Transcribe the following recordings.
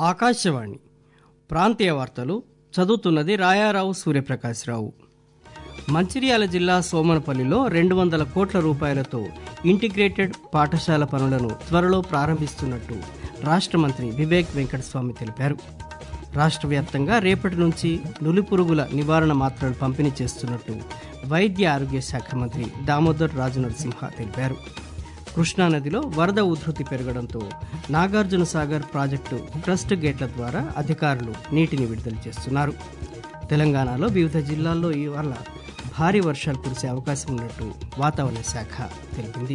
ఆకాశవాణి ప్రాంతీయ వార్తలు చదువుతున్నది రాయారావు సూర్యప్రకాశ్రావు మంచిర్యాల జిల్లా సోమనపల్లిలో రెండు వందల కోట్ల రూపాయలతో ఇంటిగ్రేటెడ్ పాఠశాల పనులను త్వరలో ప్రారంభిస్తున్నట్టు రాష్ట్ర మంత్రి వివేక్ వెంకటస్వామి తెలిపారు రాష్ట్ర వ్యాప్తంగా రేపటి నుంచి నులిపురుగుల నివారణ మాత్రలు పంపిణీ చేస్తున్నట్టు వైద్య ఆరోగ్య శాఖ మంత్రి దామోదర్ రాజనరసింహ తెలిపారు కృష్ణానదిలో వరద ఉధృతి పెరగడంతో నాగార్జున సాగర్ ప్రాజెక్టు ట్రస్ట్ గేట్ల ద్వారా అధికారులు నీటిని విడుదల చేస్తున్నారు తెలంగాణలో వివిధ జిల్లాల్లో ఇవాళ భారీ వర్షాలు కురిసే అవకాశం ఉన్నట్టు వాతావరణ శాఖ తెలిపింది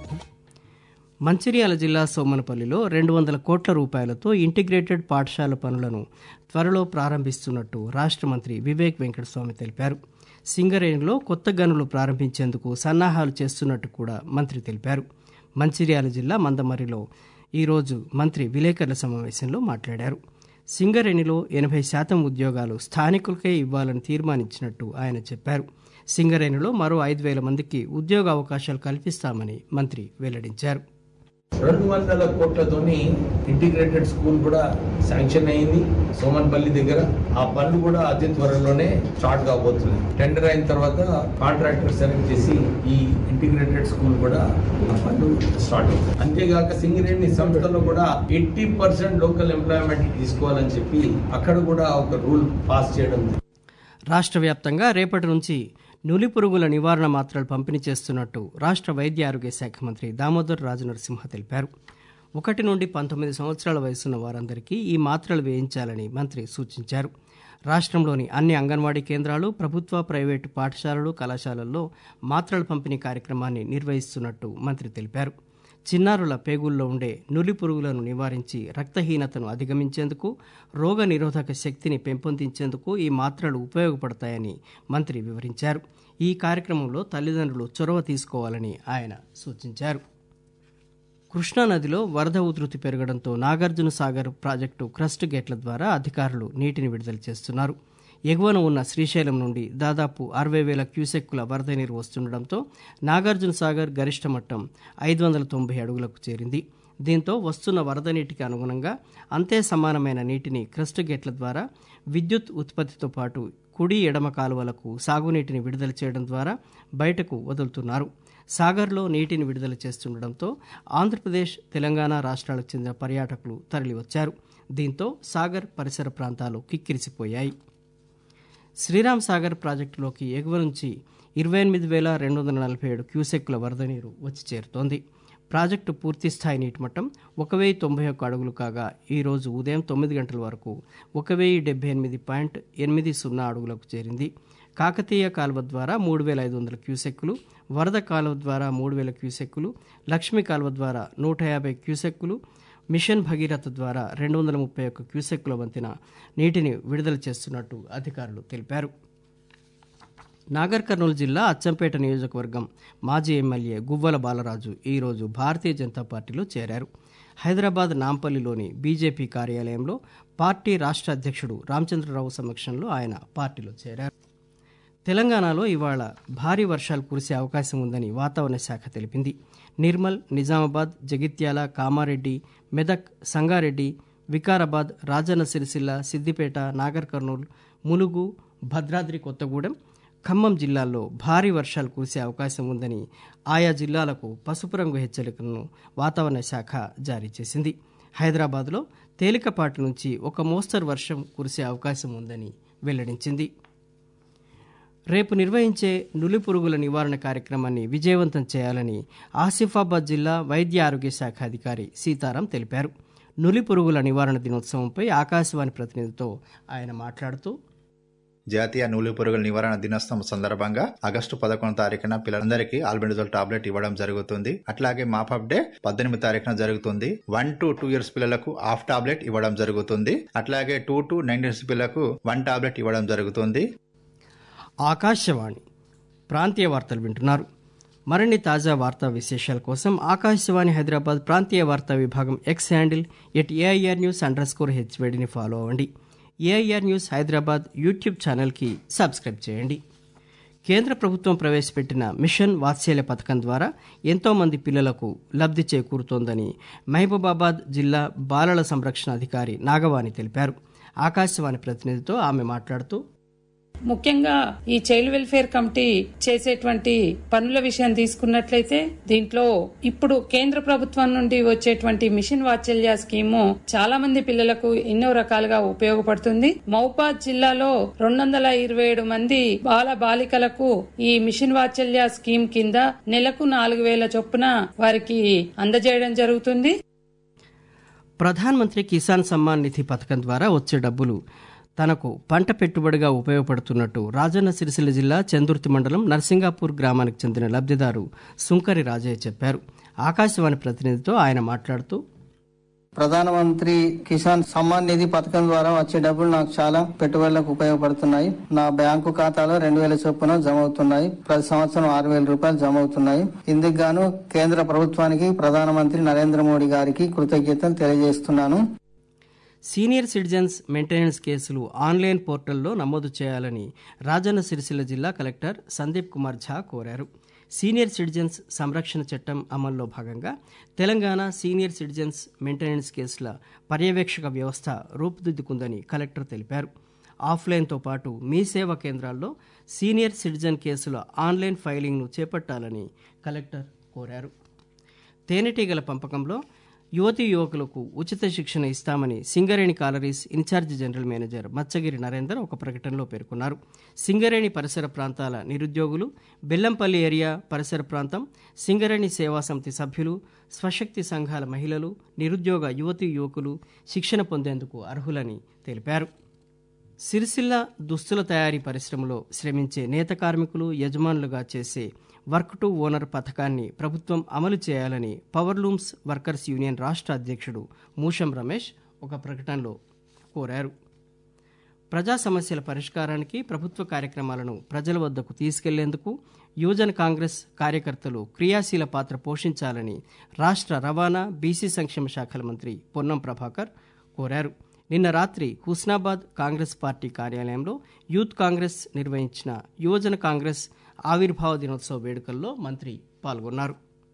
మంచిర్యాల జిల్లా సోమనపల్లిలో రెండు వందల కోట్ల రూపాయలతో ఇంటిగ్రేటెడ్ పాఠశాల పనులను త్వరలో ప్రారంభిస్తున్నట్టు రాష్ట్ర మంత్రి వివేక్ వెంకటస్వామి తెలిపారు సింగరేణిలో కొత్త గనులు ప్రారంభించేందుకు సన్నాహాలు చేస్తున్నట్టు కూడా మంత్రి తెలిపారు మంచిర్యాల జిల్లా మందమరిలో ఈరోజు మంత్రి విలేకరుల సమావేశంలో మాట్లాడారు సింగరేణిలో ఎనభై శాతం ఉద్యోగాలు స్థానికులకే ఇవ్వాలని తీర్మానించినట్టు ఆయన చెప్పారు సింగరేణిలో మరో ఐదు వేల మందికి ఉద్యోగ అవకాశాలు కల్పిస్తామని మంత్రి వెల్లడించారు రెండు వందల కోట్లతోని ఇంటిగ్రేటెడ్ స్కూల్ కూడా శాంక్షన్ అయింది సోమన్పల్లి దగ్గర ఆ పనులు కూడా అతి త్వరలోనే స్టార్ట్ కాబోతుంది టెండర్ అయిన తర్వాత కాంట్రాక్టర్ సెలెక్ట్ చేసి ఈ ఇంటిగ్రేటెడ్ స్కూల్ కూడా ఆ పనులు స్టార్ట్ అవుతుంది అంతేగాక సింగరేణి సంస్థలో కూడా ఎయిటీ పర్సెంట్ లోకల్ ఎంప్లాయ్మెంట్ తీసుకోవాలని చెప్పి అక్కడ కూడా ఒక రూల్ పాస్ చేయడం రాష్ట్ర వ్యాప్తంగా రేపటి నుంచి నులి పురుగుల నివారణ మాత్రలు పంపిణీ చేస్తున్నట్టు రాష్ట్ర వైద్య ఆరోగ్య శాఖ మంత్రి దామోదర్ రాజనరసింహ తెలిపారు ఒకటి నుండి పంతొమ్మిది సంవత్సరాల వయసున్న వారందరికీ ఈ మాత్రలు వేయించాలని మంత్రి సూచించారు రాష్ట్రంలోని అన్ని అంగన్వాడీ కేంద్రాలు ప్రభుత్వ ప్రైవేటు పాఠశాలలు కళాశాలల్లో మాత్రల పంపిణీ కార్యక్రమాన్ని నిర్వహిస్తున్నట్టు మంత్రి తెలిపారు చిన్నారుల పేగుల్లో ఉండే నులి పురుగులను నివారించి రక్తహీనతను అధిగమించేందుకు రోగ నిరోధక శక్తిని పెంపొందించేందుకు ఈ మాత్రలు ఉపయోగపడతాయని మంత్రి వివరించారు ఈ కార్యక్రమంలో తల్లిదండ్రులు చొరవ తీసుకోవాలని ఆయన సూచించారు కృష్ణానదిలో వరద ఉధృతి పెరగడంతో నాగార్జున సాగర్ ప్రాజెక్టు క్రస్ట్ గేట్ల ద్వారా అధికారులు నీటిని విడుదల చేస్తున్నారు ఎగువన ఉన్న శ్రీశైలం నుండి దాదాపు అరవై వేల క్యూసెక్కుల వరద నీరు వస్తుండటంతో నాగార్జున సాగర్ గరిష్ట మట్టం ఐదు వందల తొంభై అడుగులకు చేరింది దీంతో వస్తున్న వరద నీటికి అనుగుణంగా అంతే సమానమైన నీటిని క్రస్ట్ గేట్ల ద్వారా విద్యుత్ ఉత్పత్తితో పాటు కుడి ఎడమ కాలువలకు సాగునీటిని విడుదల చేయడం ద్వారా బయటకు వదులుతున్నారు సాగర్లో నీటిని విడుదల చేస్తుండటంతో ఆంధ్రప్రదేశ్ తెలంగాణ రాష్ట్రాలకు చెందిన పర్యాటకులు తరలివచ్చారు దీంతో సాగర్ పరిసర ప్రాంతాలు కిక్కిరిసిపోయాయి శ్రీరామ్ సాగర్ ప్రాజెక్టులోకి ఎగువ నుంచి ఇరవై ఎనిమిది వేల రెండు వందల నలభై ఏడు క్యూసెక్కుల వరద నీరు వచ్చి చేరుతోంది ప్రాజెక్టు పూర్తి స్థాయి నీటి మట్టం ఒక వెయ్యి తొంభై ఒక్క అడుగులు కాగా ఈరోజు ఉదయం తొమ్మిది గంటల వరకు ఒక వెయ్యి డెబ్బై ఎనిమిది పాయింట్ ఎనిమిది సున్నా అడుగులకు చేరింది కాకతీయ కాలువ ద్వారా మూడు వేల ఐదు వందల క్యూసెక్కులు వరద కాలువ ద్వారా మూడు వేల క్యూసెక్కులు లక్ష్మీ కాలువ ద్వారా నూట యాభై క్యూసెక్కులు మిషన్ భగీరథ ద్వారా రెండు వందల ముప్పై ఒక్క క్యూసెక్కుల వంతెన నీటిని విడుదల చేస్తున్నట్టు అధికారులు తెలిపారు నాగర్ కర్నూలు జిల్లా అచ్చంపేట నియోజకవర్గం మాజీ ఎమ్మెల్యే గువ్వల బాలరాజు ఈరోజు భారతీయ జనతా పార్టీలో చేరారు హైదరాబాద్ నాంపల్లిలోని బీజేపీ కార్యాలయంలో పార్టీ రాష్ట్ర అధ్యక్షుడు రామచంద్రరావు సమక్షంలో ఆయన పార్టీలో చేరారు తెలంగాణలో ఇవాళ భారీ వర్షాలు కురిసే అవకాశం ఉందని వాతావరణ శాఖ తెలిపింది నిర్మల్ నిజామాబాద్ జగిత్యాల కామారెడ్డి మెదక్ సంగారెడ్డి వికారాబాద్ రాజన్న సిరిసిల్ల సిద్దిపేట నాగర్ కర్నూలు ములుగు భద్రాద్రి కొత్తగూడెం ఖమ్మం జిల్లాల్లో భారీ వర్షాలు కురిసే అవకాశం ఉందని ఆయా జిల్లాలకు పసుపు రంగు హెచ్చరికలను వాతావరణ శాఖ జారీ చేసింది హైదరాబాద్లో తేలికపాటి నుంచి ఒక మోస్తరు వర్షం కురిసే అవకాశం ఉందని వెల్లడించింది రేపు నిర్వహించే నులి పురుగుల నివారణ కార్యక్రమాన్ని విజయవంతం చేయాలని ఆసిఫాబాద్ జిల్లా వైద్య ఆరోగ్య శాఖ అధికారి సీతారాం తెలిపారు నులి పురుగుల నివారణ దినోత్సవంపై ఆకాశవాణి ప్రతినిధితో ఆయన మాట్లాడుతూ జాతీయ నూలు పురుగుల నివారణ దినోత్సవం సందర్భంగా ఆగస్టు పదకొండు తారీఖున పిల్లలందరికీ ఆల్బెండజోల్ టాబ్లెట్ ఇవ్వడం జరుగుతుంది అట్లాగే మాపప్ డే పద్దెనిమిది తారీఖున జరుగుతుంది వన్ టు టూ ఇయర్స్ పిల్లలకు హాఫ్ టాబ్లెట్ ఇవ్వడం జరుగుతుంది అట్లాగే టూ టు నైన్ ఇయర్స్ పిల్లలకు వన్ టాబ్లెట్ ఇవ్వడం జరుగుతుంది ఆకాశవాణి ప్రాంతీయ వార్తలు వింటున్నారు మరిన్ని తాజా వార్తా విశేషాల కోసం ఆకాశవాణి హైదరాబాద్ ప్రాంతీయ వార్తా విభాగం X handle at AIR news underscore స్కోర్ హెచ్వేడిని ఫాలో అవ్వండి ఏఐఆర్ న్యూస్ హైదరాబాద్ యూట్యూబ్ ఛానల్కి సబ్స్క్రైబ్ చేయండి కేంద్ర ప్రభుత్వం ప్రవేశపెట్టిన మిషన్ వాత్సల్య పథకం ద్వారా ఎంతో మంది పిల్లలకు లబ్ధి చేకూరుతోందని మహబూబాబాద్ జిల్లా బాలల సంరక్షణ అధికారి నాగవాణి తెలిపారు ఆకాశవాణి ప్రతినిధితో ఆమె మాట్లాడుతూ ముఖ్యంగా ఈ చైల్డ్ వెల్ఫేర్ కమిటీ చేసేటువంటి పనుల విషయం తీసుకున్నట్లయితే దీంట్లో ఇప్పుడు కేంద్ర ప్రభుత్వం నుండి వచ్చేటువంటి మిషన్ వాత్సల్య స్కీము చాలా మంది పిల్లలకు ఎన్నో రకాలుగా ఉపయోగపడుతుంది మౌపాద్ జిల్లాలో రెండు వందల ఇరవై ఏడు మంది బాల బాలికలకు ఈ మిషన్ వాత్సల్య స్కీమ్ కింద నెలకు నాలుగు వేల చొప్పున వారికి అందజేయడం జరుగుతుంది ప్రధాన్ మంత్రి కిసాన్ సమ్మాన్ నిధి పథకం ద్వారా వచ్చే డబ్బులు తనకు పంట పెట్టుబడిగా ఉపయోగపడుతున్నట్టు రాజన్న సిరిసిల్ల జిల్లా చందుర్తి మండలం నర్సింగాపూర్ గ్రామానికి చెందిన లబ్ధిదారు సుంకరి రాజయ్య చెప్పారు ఆకాశవాణి ప్రతినిధితో ఆయన మాట్లాడుతూ ప్రధానమంత్రి కిసాన్ సమ్మాన్ నిధి పథకం ద్వారా వచ్చే డబ్బులు నాకు చాలా పెట్టుబడులకు ఉపయోగపడుతున్నాయి నా బ్యాంకు ఖాతాలో రెండు వేల చొప్పున జమ అవుతున్నాయి ప్రతి సంవత్సరం ఆరు వేల రూపాయలు జమ అవుతున్నాయి ఇందుకు గాను కేంద్ర ప్రభుత్వానికి ప్రధానమంత్రి నరేంద్ర మోడీ గారికి కృతజ్ఞతలు తెలియజేస్తున్నాను సీనియర్ సిటిజన్స్ మెయింటెనెన్స్ కేసులు ఆన్లైన్ పోర్టల్లో నమోదు చేయాలని రాజన్న సిరిసిల్ల జిల్లా కలెక్టర్ సందీప్ కుమార్ ఝా కోరారు సీనియర్ సిటిజన్స్ సంరక్షణ చట్టం అమల్లో భాగంగా తెలంగాణ సీనియర్ సిటిజన్స్ మెయింటెనెన్స్ కేసుల పర్యవేక్షక వ్యవస్థ రూపుదిద్దుకుందని కలెక్టర్ తెలిపారు ఆఫ్లైన్తో పాటు మీ సేవా కేంద్రాల్లో సీనియర్ సిటిజన్ కేసుల ఆన్లైన్ ఫైలింగ్ను చేపట్టాలని కలెక్టర్ కోరారు తేనెటీగల పెంపకంలో యువతీ యువకులకు ఉచిత శిక్షణ ఇస్తామని Singareni collieries incharge general manager Machchagiri Narender ఒక ప్రకటనలో పేర్కొన్నారు సింగరేణి పరిసర ప్రాంతాల నిరుద్యోగులు బెల్లంపల్లి ఏరియా పరిసర ప్రాంతం సింగరేణి సేవా సమితి సభ్యులు స్వశక్తి సంఘాల మహిళలు నిరుద్యోగ యువతీ యువకులు శిక్షణ పొందేందుకు అర్హులని తెలిపారు సిరిసిల్ల దుస్తుల తయారీ పరిశ్రమలో శ్రమించే నేత కార్మికులు యజమానులుగా చేసే వర్క్ టు ఓనర్ పథకాన్ని ప్రభుత్వం అమలు చేయాలని పవర్లూమ్స్ వర్కర్స్ యూనియన్ రాష్ట్ర అధ్యక్షుడు మూషం రమేష్ ఒక ప్రకటనలో కోరారు ప్రజా సమస్యల పరిష్కారానికి ప్రభుత్వ కార్యక్రమాలను ప్రజల వద్దకు తీసుకెళ్లేందుకు యువజన కాంగ్రెస్ కార్యకర్తలు క్రియాశీల పాత్ర పోషించాలని రాష్ట్ర రవాణా బీసీ సంక్షేమ శాఖల మంత్రి పొన్నం ప్రభాకర్ కోరారు నిన్న రాత్రి హుస్నాబాద్ కాంగ్రెస్ పార్టీ కార్యాలయంలో యూత్ కాంగ్రెస్ నిర్వహించిన యువజన కాంగ్రెస్ ఆవిర్భావ దినోత్సవ వేడుకల్లో మంత్రి పాల్గొన్నారు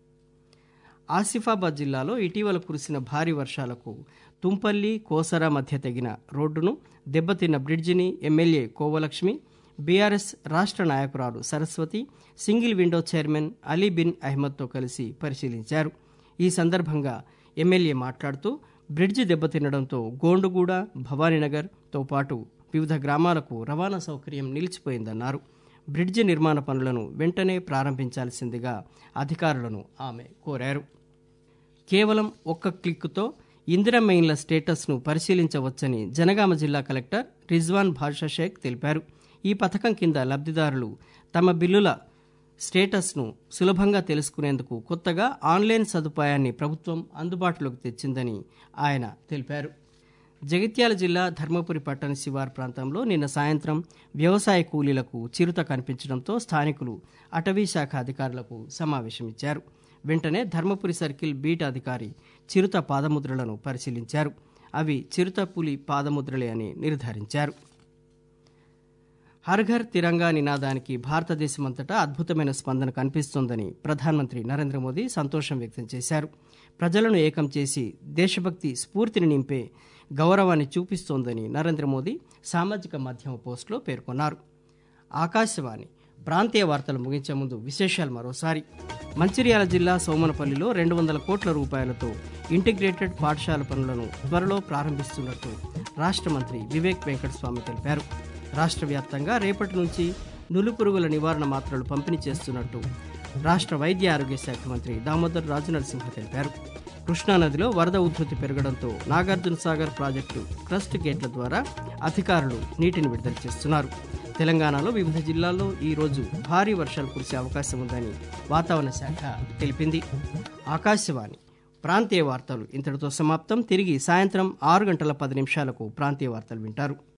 ఆసిఫాబాద్ జిల్లాలో ఇటీవల కురిసిన భారీ వర్షాలకు తుంపల్లి కోసరా మధ్య తెగిన రోడ్డును దెబ్బతిన్న బ్రిడ్జిని ఎమ్మెల్యే కోవలక్ష్మి బీఆర్ఎస్ రాష్ట్ర నాయకురాలు Saraswati single window chairman Ali bin అహ్మద్తో కలిసి పరిశీలించారు ఈ సందర్భంగా ఎమ్మెల్యే మాట్లాడుతూ బ్రిడ్జి దెబ్బతినడంతో గోండుగూడ భవానీనగర్తో పాటు వివిధ గ్రామాలకు రవాణా సౌకర్యం నిలిచిపోయిందన్నారు బ్రిడ్జి నిర్మాణ పనులను వెంటనే ప్రారంభించాల్సిందిగా అధికారులను ఆమె కోరారు కేవలం ఒక్క క్లిక్తో ఇందిరమ్మ ఇండ్ల స్టేటస్ను పరిశీలించవచ్చని జనగామ జిల్లా కలెక్టర్ రిజ్వాన్ భాషా షేక్ తెలిపారు ఈ పథకం కింద లబ్ధిదారులు తమ బిల్లుల స్టేటస్ను సులభంగా తెలుసుకునేందుకు కొత్తగా ఆన్లైన్ సదుపాయాన్ని ప్రభుత్వం అందుబాటులోకి తెచ్చిందని ఆయన తెలిపారు జగిత్యాల జిల్లా ధర్మపురి పట్టణ శివార్ ప్రాంతంలో నిన్న సాయంత్రం వ్యవసాయ కూలీలకు చిరుత కనిపించడంతో స్థానికులు అటవీ శాఖ అధికారులకు సమావేశమిచ్చారు వెంటనే ధర్మపురి సర్కిల్ బీట్ అధికారి చిరుత పాదముద్రలను పరిశీలించారు అవి చిరుత పులి పాదముద్రలే అని నిర్ధారించారు హర్ ఘర్ తిరంగా నినాదానికి భారతదేశమంతటా అద్భుతమైన స్పందన కనిపిస్తోందని ప్రధానమంత్రి నరేంద్ర మోదీ సంతోషం వ్యక్తం చేశారు ప్రజలను ఏకం చేసి దేశభక్తి స్ఫూర్తిని నింపే గౌరవాన్ని చూపిస్తోందని నరేంద్ర మోదీ సామాజిక మాధ్యమ పోస్టులో పేర్కొన్నారు ఆకాశవాణి ప్రాంతీయ వార్తలు ముగించే ముందు విశేషాలు మరోసారి మంచిర్యాల జిల్లా సోమనపల్లిలో రెండు వందల కోట్ల రూపాయలతో ఇంటిగ్రేటెడ్ పాఠశాల పనులను త్వరలో ప్రారంభిస్తున్నట్టు రాష్ట్ర మంత్రి వివేక్ వెంకటస్వామి తెలిపారు రాష్ట్ర వ్యాప్తంగా రేపటి నుంచి నులిపురుగుల నివారణ మాత్రలు పంపిణీ చేస్తున్నట్టు రాష్ట్ర వైద్య ఆరోగ్య శాఖ మంత్రి దామోదర్ రాజనరసింహ తెలిపారు కృష్ణానదిలో వరద ఉధృతి పెరగడంతో నాగార్జున సాగర్ ప్రాజెక్టు క్రస్ట్ గేట్ల ద్వారా అధికారులు నీటిని విడుదల చేస్తున్నారు తెలంగాణలో వివిధ జిల్లాల్లో ఈ రోజు భారీ వర్షాలు కురిసే అవకాశం ఉందని వాతావరణ శాఖ తెలిపింది ఆకాశవాణి ప్రాంతీయ వార్తలు ఇంతటితో సమాప్తం తిరిగి సాయంత్రం ఆరు గంటల పది నిమిషాలకు ప్రాంతీయ వార్తలు వింటారు